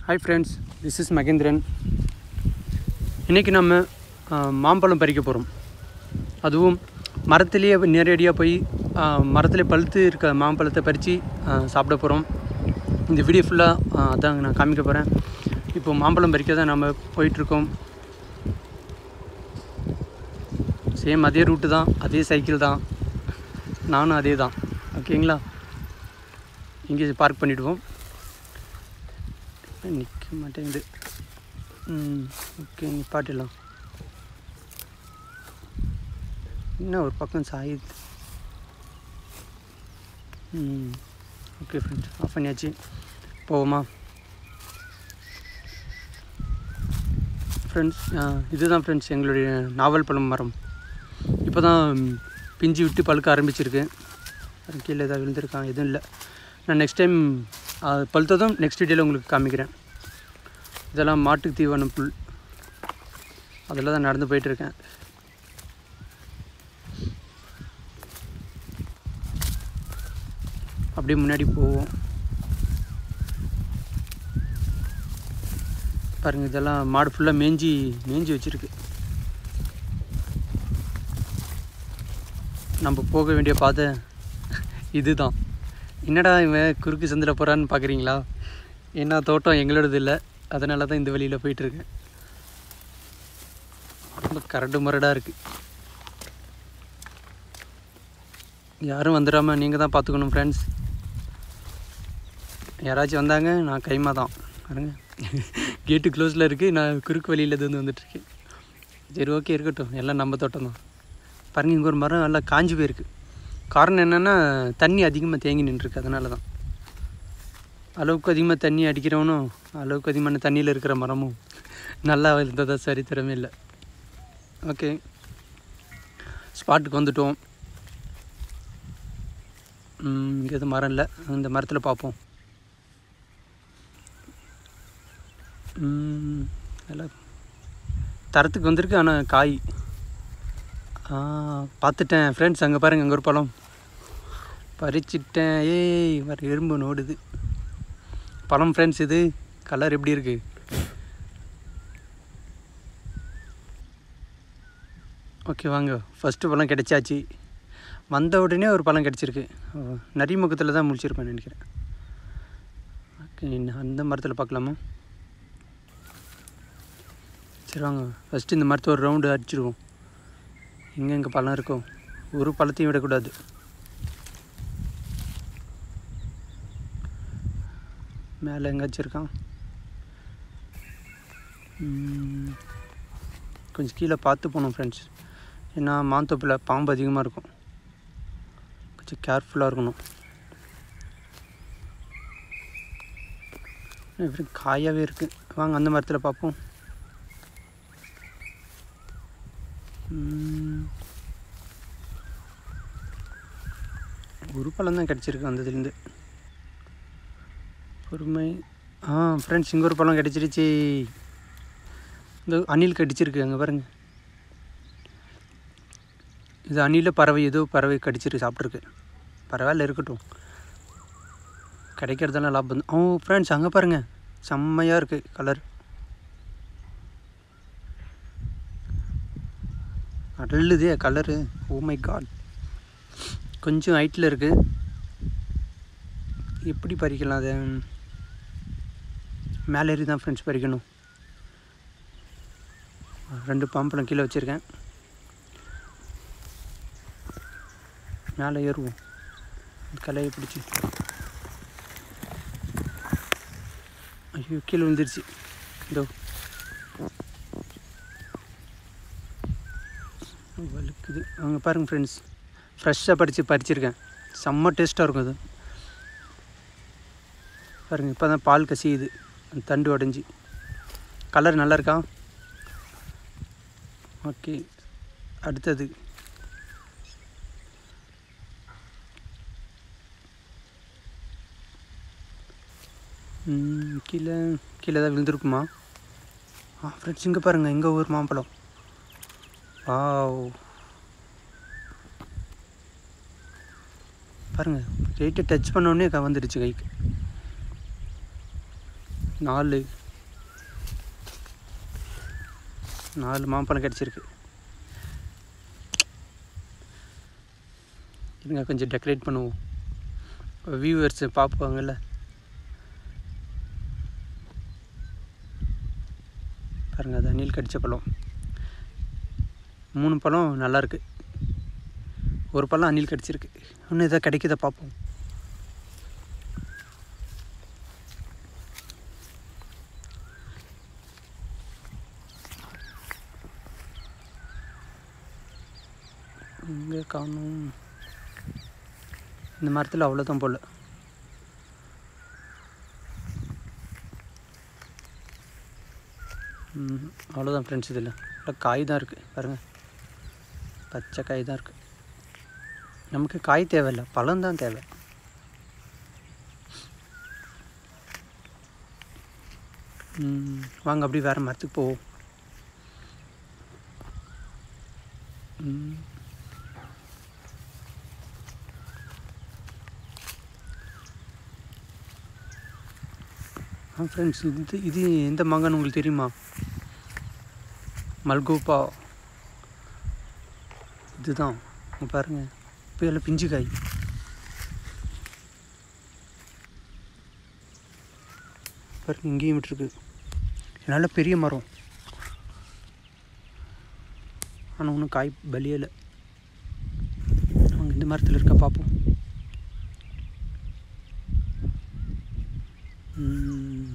Hi friends this is Mahendran இன்றைக்கி நம்ம ஆ, மாம்பழம் பறிக்க போகிறோம் அதுவும் மரத்துலேயே நேரடியாக போய் மரத்துலேயே பழுத்து இருக்க மாம்பழத்தை பறித்து சாப்பிட போகிறோம் இந்த வீடியோ ஃபுல்லாக அதான் நான் காமிக்க போகிறேன் இப்போ மாம்பழம் பறிக்க தான் நம்ம போயிட்டுருக்கோம் சேம் அதே ரூட்டு தான் அதே சைக்கிள் தான் நானும் அதே தான் ஓகேங்களா இங்கே பார்க் பண்ணிவிடுவோம் நிற்க மாட்டேங்குது ம் ஓகே நிப்பாட்டிடலாம் என்ன ஒரு பக்கம் சாயுது ம் ஓகே ஃப்ரெண்ட்ஸ் ஆஃப் பண்ணியாச்சு போவோமா ஃப்ரெண்ட்ஸ் இதுதான் ஃப்ரெண்ட்ஸ் எங்களுடைய நாவல் பழம் மரம் இப்போ தான் பிஞ்சு விட்டு பழுக்க ஆரம்பிச்சிருக்கு அது கீழே ஏதாவது விழுந்திருக்கான் எதுவும் இல்லை நான் நெக்ஸ்ட் டைம் பழுத்ததும் நெக்ஸ்ட் வீடியோவில் உங்களுக்கு காமிக்கிறேன் இதெல்லாம் மாட்டுக்கு தீவனம் புல் அதில் தான் நடந்து போயிட்டுருக்கேன் அப்படியே முன்னாடி போவோம் பாருங்கள் இதெல்லாம் மாடு ஃபுல்லாக மேய்ஞ்சி மேய்ஞ்சி வச்சுருக்கு நம்ம போக வேண்டிய பாதை இதுதான் என்னடா இவன் குறுக்கு சந்தில் போகிறான்னு பார்க்குறீங்களா என்ன தோட்டம் எங்களோடது இல்லை அதனால தான் இந்த வழியில் போயிட்டுருக்கேன் ரொம்ப கரடு முரடாக இருக்குது யாரும் வந்துடாமல் நீங்கள் தான் பார்த்துக்கணும் ஃப்ரெண்ட்ஸ் யாராச்சும் வந்தாங்க நான் கைமா தான் பாருங்க கேட்டு க்ளோஸில் இருக்குது நான் குறுக்கு வழியில் இருந்து வந்துட்டுருக்கேன் சரி ஓகே இருக்கட்டும் எல்லாம் நம்ம தோட்டம் தான் பாருங்கள் இங்கே ஒரு மரம் நல்லா காஞ்சி போயிருக்கு காரணம் என்னென்னா தண்ணி அதிகமாக தேங்கி நின்றுருக்கு அதனால தான் அளவுக்கு அதிகமாக தண்ணி அடிக்கிறவனும் அளவுக்கு அதிகமான தண்ணியில் இருக்கிற மரமும் நல்லா இருந்ததா சரித்திரமே இல்லை ஓகே ஸ்பாட்டுக்கு வந்துட்டோம் இங்கே எதுவும் மரம் இல்லை இந்த மரத்தில் பார்ப்போம் ம், நல்லா தரத்துக்கு வந்திருக்கு ஆனால் காய் ஆ பார்த்துட்டேன் ஃப்ரெண்ட்ஸ் அங்கே பாருங்கள் அங்கே ஒரு பழம் பறிச்சிட்டேன் ஏய் வர எறும்பு நோடுது பழம் ஃப்ரெண்ட்ஸ் இது கலர் எப்படி இருக்குது ஓகே வாங்க ஃபஸ்ட்டு பழம் கிடைச்சாச்சு வந்த உடனே ஒரு பழம் கிடச்சிருக்கு நரிமுகத்தில் தான் முடிச்சிருப்பேன் நினைக்கிறேன் ஓகே இன்னும் அந்த மரத்தில் பார்க்கலாமா சரி வாங்க ஃபஸ்ட்டு இந்த மரத்தை ஒரு ரவுண்டு அடிச்சிடுவோம் எங்கெங்கே பழம் இருக்கோ ஒரு பழத்தையும் விடக்கூடாது மேலே எங்கேயாச்சும் இருக்கான் ம், கொஞ்சம் கீழே பார்த்து போகணும் ஃப்ரெண்ட்ஸ் ஏன்னா மாந்தோப்பில் பாம்பு அதிகமாக இருக்கும் கொஞ்சம் கேர்ஃபுல்லாக இருக்கணும் இப்படி காயாகவே இருக்குது வாங்க அந்த மரத்தில் பார்ப்போம் ம். ஒரு பழம் தான் கிடச்சிருக்கு அந்த இதுலேருந்து பொறுமை ஆ ஃப்ரெண்ட்ஸ் இங்கே ஒரு பழம் கிடச்சிருச்சு இந்த அணில் கடிச்சிருக்கு அங்கே பாருங்க இது அணில பறவை ஏதோ பறவை கடிச்சிருக்கு சாப்பிட்ருக்கு பரவாயில்ல இருக்கட்டும் கிடைக்கிறதெல்லாம் லாபம் தான் ஓ ஃப்ரெண்ட்ஸ் அங்கே பாருங்கள் செம்மையாக இருக்குது கலர் அடல்லுதே கலரு ஓ மை காட் கொஞ்சம் ஹைட்டில் இருக்குது எப்படி பறிக்கலாம் அதை மேலே ஏறி தான் ஃப்ரெண்ட்ஸ் பறிக்கணும் ரெண்டு பாம்பளம் கீழே வச்சுருக்கேன் மேலே ஏறுவோம் கலையை பிடிச்சி ஐயோ கீழே விழுந்துருச்சு இதோ வலுக்குது அங்கே பாருங்கள் ஃப்ரெண்ட்ஸ் ஃப்ரெஷ்ஷாக படித்து பறிச்சிருக்கேன் செம்ம டேஸ்ட்டாக இருக்கும் அது பாருங்கள் இப்போ தான் பால் கசியுது அந்த தண்டு உடஞ்சி கலர் நல்லா இருக்கா ஓகே அடுத்தது ம், கீழே கீழே ஏதாவது விழுந்திருக்குமா ஆ ஃப்ரெண்ட்ஸ் இங்கே பாருங்கள் இங்கே ஒரு மாம்பழம் வாவ் பாருங்கள் ரைட்டை டச் பண்ணோடனே க வந்துடுச்சு கைக்கு நாலு நாலு மாம்பழம் கிடச்சிருக்கு இருங்க கொஞ்சம் டெக்கரேட் பண்ணுவோம் வியூவர்ஸ் பார்ப்பாங்கல்ல பாருங்கள் அது அணில் கடித்த பழம் மூணு பழம் நல்லா இருக்கு ஒரு பழம் அணில் கடிச்சிருக்கு இன்னும் எதாவது கிடைக்குதா பார்ப்போம் இங்கே காணும் இந்த மரத்தில் அவ்வளோதான் போல் ம், அவ்வளோதான் ஃப்ரெண்ட்ஸ் இதில் இல்லை காய் தான் இருக்குது பாருங்கள் பச்சை காய் தான் இருக்குது நமக்கு காய் தேவையில்ல பழம் தான் தேவை ம், வாங்க அப்படி வேறு மரத்துக்கு போவோம் ம். ஆ ஃப்ரெண்ட்ஸ் இது இது எந்த மாங்கான்னு உங்களுக்கு தெரியுமா மல்கோப்பா இதுதான் இங்க பாருங்க இப்போ எல்லாம் பிஞ்சு காய் பாருங்க இங்கேயும் விட்டுருக்கு நல்ல பெரிய மரம் ஆனால் ஒன்றும் காய் பலியலை அவங்க இந்த மரத்தில் இருக்க பார்ப்போம் ம்.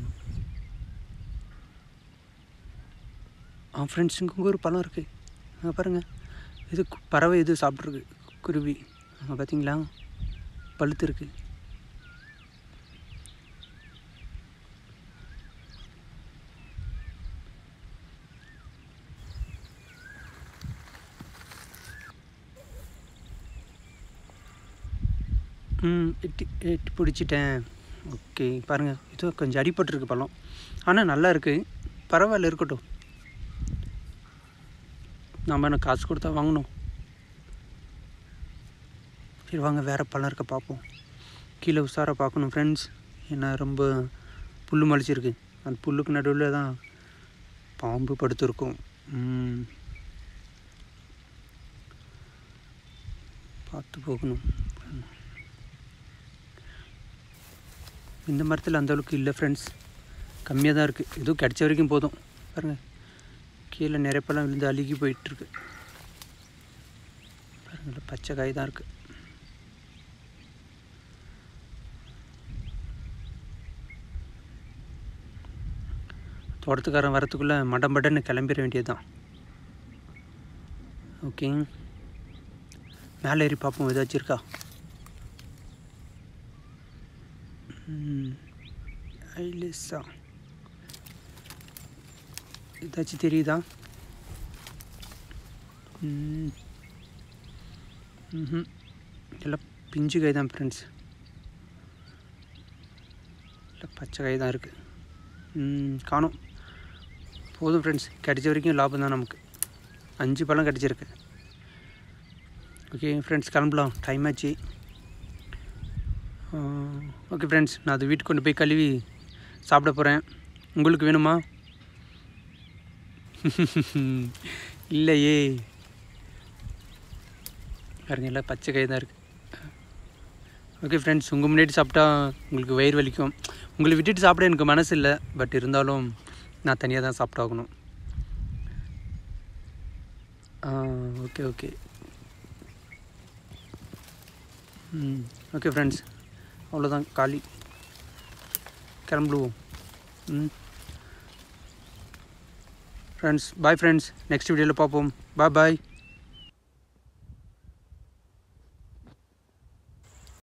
ஆ ஃப்ரெண்ட்ஸ் இங்கே ஒரு பழம் இருக்குது அங்கே பாருங்கள் இது கு- பறவை இது சாப்பிட்ருக்கு குருவி அங்கே பார்த்தீங்களா பழுத்து இருக்கு ம் எட்டி எட்டி பிடிச்சிட்டேன் ஓகே பாருங்கள் இது கொஞ்சம் அடிபட்டிருக்கு பழம் ஆனால் நல்லா இருக்குது பரவாயில்ல இருக்கட்டும் நம்ம என்ன காசு கொடுத்தா வாங்கணும் சரி வாங்க வேறு பழம் இருக்க பார்ப்போம் கீழே உஷாராக பார்க்கணும் ஃப்ரெண்ட்ஸ் ஏன்னா ரொம்ப புல் மலிச்சிருக்கு அந்த புல்லுக்கு நடுவில் தான் பாம்பு படுத்திருக்கும் ம். பார்த்து போகணும் இந்த மரத்தில் அந்த அளவுக்கு இல்லை ஃப்ரெண்ட்ஸ் கம்மியாக தான் இருக்குது எதுவும் கிடைச்ச வரைக்கும் போதும் பாருங்கள் கீழே நிறைய பழம் விழுந்து அழுகி போயிட்டுருக்கு பாருங்கள் பச்சை காய் தான் இருக்குது தோட்டத்துக்காரன் வரத்துக்குள்ளே மடம் மடன்னு கிளம்பிட வேண்டியதுதான் ஓகே மேலே ஏறி பார்ப்போம் ஏதாச்சும் இருக்கா ம், ஐலிஸா ஏதாச்சும் தெரியுதா ம். ம்ஹும். எல்லாம் பிஞ்சு காய் தான் ஃப்ரெண்ட்ஸ் இல்லை பச்சை காய் தான் இருக்குது காணும் போதும் ஃப்ரெண்ட்ஸ் கிடைச்ச வரைக்கும் லாபம் தான் நமக்கு அஞ்சு பழம் கிடச்சிருக்கு ஓகே ஃப்ரெண்ட்ஸ் கிளம்பலாம் டைம் ஆச்சு ஓகே ஃப்ரெண்ட்ஸ் நான் அது வீட்டுக்கு கொண்டு போய் கழுவி சாப்பிட போகிறேன் உங்களுக்கு வேணுமா இல்லையே பாருங்க எல்லாம் பச்சை காய் தான் இருக்குது ஓகே ஃப்ரெண்ட்ஸ் உங்கள் முன்னாடி சாப்பிட்டா உங்களுக்கு வயிறு வலிக்கும் உங்களை விட்டுட்டு சாப்பிட எனக்கு மனசு இல்லை பட் இருந்தாலும் நான் தனியாக தான் சாப்பிட்டாகணும் okay okay hmm okay friends அவ்வளோதான் காலி கிளம்பிடுவோம் ம் ஃப்ரெண்ட்ஸ் பாய் ஃப்ரெண்ட்ஸ் நெக்ஸ்ட் வீடியோவில் பார்ப்போம் பாய் பாய்